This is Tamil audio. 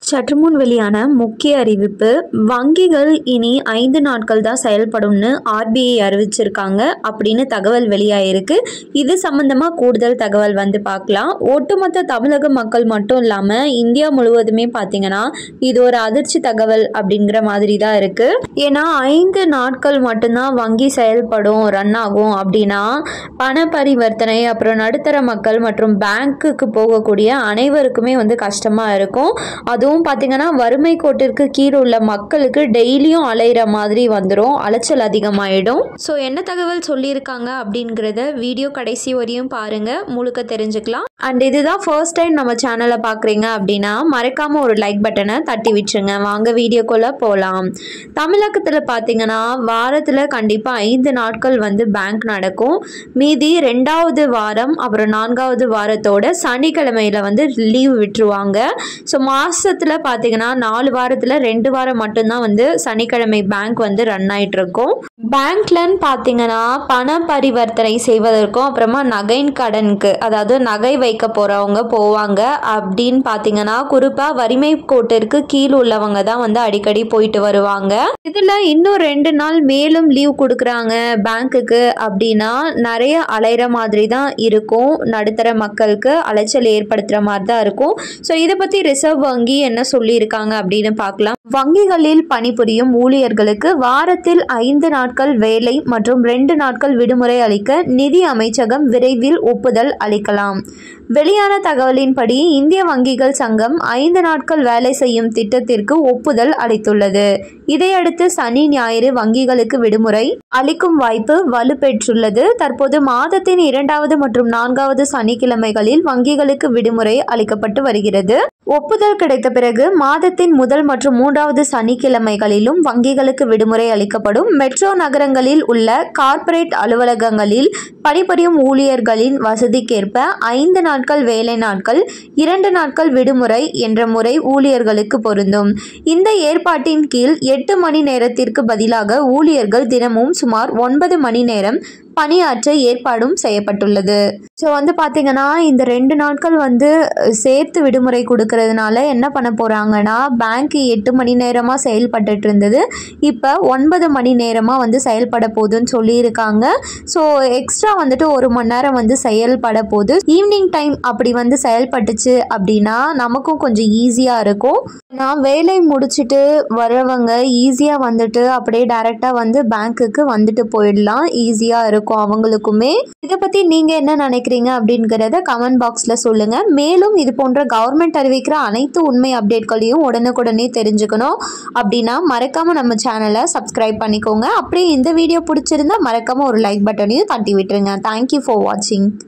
சற்று முன் வெளியான முக்கிய அறிவிப்பு வங்கிகள் இனி ஐந்து நாட்கள் தான் செயல்படும்னு ஆர்பிஐ அறிவிச்சிருக்காங்க அப்படின்னு தகவல் வெளியாயிருக்கு இது சம்பந்தமா கூடுதல் தகவல் வந்து பார்க்கலாம் ஒட்டுமொத்த தமிழக மக்கள் மட்டும் இல்லாம இந்தியா முழுவதுமே பார்த்தீங்கன்னா இது ஒரு அதிர்ச்சி தகவல் அப்படிங்கிற மாதிரி தான் இருக்கு ஏன்னா ஐந்து நாட்கள் மட்டும்தான் வங்கி செயல்படும் ரன் ஆகும் அப்படின்னா பண பரிவர்த்தனை அப்புறம் நடுத்தர மக்கள் மற்றும் பேங்க்குக்கு போகக்கூடிய அனைவருக்குமே வந்து கஷ்டமா இருக்கும் அதுவும் பார்த்தீங்கன்னா வறுமை கோட்டிற்கு கீழே உள்ள மக்களுக்கு டெய்லியும் அலையிற மாதிரி வந்துடும் அலைச்சல் அதிகமாயிடும் ஸோ என்ன தகவல் சொல்லியிருக்காங்க அப்படிங்கிறத வீடியோ கடைசி வரையும் பாருங்க முழுக்க தெரிஞ்சுக்கலாம் அண்ட் இதுதான் ஃபர்ஸ்ட் டைம் நம்ம சேனலை பார்க்குறீங்க அப்படின்னா மறக்காம ஒரு லைக் பட்டனை தட்டி விட்டுருங்க வாங்க வீடியோக்குள்ளே போகலாம் தமிழகத்தில் பார்த்தீங்கன்னா வாரத்தில் கண்டிப்பாக ஐந்து நாட்கள் வந்து பேங்க் நடக்கும் மீதி ரெண்டாவது வாரம் அப்புறம் நான்காவது வாரத்தோட சனிக்கிழமையில வந்து லீவ் விட்டுருவாங்க ஸோ மாசத்துல பார்த்தீங்கன்னா நாலு வாரத்தில் ரெண்டு வாரம் மட்டும்தான் வந்து சனிக்கிழமை பேங்க் வந்து ரன் ஆயிட்டு இருக்கும் பேங்க்லன்னு பார்த்தீங்கன்னா பண பரிவர்த்தனை செய்வதற்கும் அப்புறமா நகைன் கடனுக்கு அதாவது நகை வைக்க போகிறவங்க போவாங்க அப்படின்னு பார்த்தீங்கன்னா குறிப்பாக வறுமை கோட்டிற்கு கீழ் உள்ளவங்க தான் வந்து அடிக்கடி போயிட்டு வருவாங்க இதில் இன்னும் ரெண்டு நாள் மேலும் லீவ் கொடுக்குறாங்க பேங்க்குக்கு அப்படின்னா நிறைய அலைகிற மாதிரி தான் இருக்கும் நடுத்தர மக்களுக்கு அலைச்சல் ஏற்படுத்துகிற மாதிரி தான் இருக்கும் ஸோ இதை பற்றி ரிசர்வ் வங்கி என்ன சொல்லியிருக்காங்க அப்படின்னு பார்க்கலாம் வங்கிகளில் பணிபுரியும் ஊழியர்களுக்கு வாரத்தில் ஐந்து நாட்கள் வேலை மற்றும் ரெண்டு நாட்கள் விடுமுறை அளிக்க நிதி அமைச்சகம் விரைவில் ஒப்புதல் அளிக்கலாம் வெளியான தகவலின்படி இந்திய வங்கிகள் சங்கம் ஐந்து நாட்கள் வேலை செய்யும் திட்டத்திற்கு ஒப்புதல் அளித்துள்ளது இதையடுத்து சனி ஞாயிறு வங்கிகளுக்கு விடுமுறை அளிக்கும் வாய்ப்பு வலுப்பெற்றுள்ளது தற்போது மாதத்தின் இரண்டாவது மற்றும் நான்காவது சனிக்கிழமைகளில் வங்கிகளுக்கு விடுமுறை அளிக்கப்பட்டு வருகிறது ஒப்புதல் கிடைத்த பிறகு மாதத்தின் முதல் மற்றும் மூன்றாவது சனிக்கிழமைகளிலும் வங்கிகளுக்கு விடுமுறை அளிக்கப்படும் மெட்ரோ நகரங்களில் உள்ள கார்ப்பரேட் அலுவலகங்களில் பணிபுரியும் ஊழியர்களின் வசதிக்கேற்ப ஐந்து நாட்கள் வேலை நாட்கள் இரண்டு நாட்கள் விடுமுறை என்ற முறை ஊழியர்களுக்கு பொருந்தும் இந்த ஏற்பாட்டின் கீழ் எட்டு மணி நேரத்திற்கு பதிலாக ஊழியர்கள் தினமும் சுமார் ஒன்பது மணி நேரம் பணியாற்ற ஏற்பாடும் செய்யப்பட்டுள்ளது ஸோ வந்து பார்த்தீங்கன்னா இந்த ரெண்டு நாட்கள் வந்து சேர்த்து விடுமுறை கொடுக்கறதுனால என்ன பண்ண போகிறாங்கன்னா பேங்க் எட்டு மணி நேரமாக செயல்பட்டுட்டு இருந்தது இப்போ ஒன்பது மணி நேரமாக வந்து செயல்பட போகுதுன்னு சொல்லியிருக்காங்க ஸோ எக்ஸ்ட்ரா வந்துட்டு ஒரு மணி நேரம் வந்து செயல்பட போகுது ஈவினிங் டைம் அப்படி வந்து செயல்பட்டுச்சு அப்படின்னா நமக்கும் கொஞ்சம் ஈஸியாக இருக்கும் நான் வேலை முடிச்சுட்டு வரவங்க ஈஸியாக வந்துட்டு அப்படியே டைரெக்டாக வந்து பேங்க்குக்கு வந்துட்டு போயிடலாம் ஈஸியாக இருக்கும் அவங்களுக்குமே இதை பற்றி நீங்கள் என்ன நினைக்கிறீங்க அப்படிங்கிறத கமெண்ட் பாக்ஸில் சொல்லுங்கள் மேலும் இது போன்ற கவர்மெண்ட் அறிவிக்கிற அனைத்து உண்மை அப்டேட்களையும் உடனுக்குடனே தெரிஞ்சுக்கணும் அப்படின்னா மறக்காமல் நம்ம சேனலை சப்ஸ்கிரைப் பண்ணிக்கோங்க அப்படியே இந்த வீடியோ பிடிச்சிருந்தா மறக்காமல் ஒரு லைக் பட்டனையும் தட்டி விட்டுருங்க தேங்க்யூ ஃபார் வாட்சிங்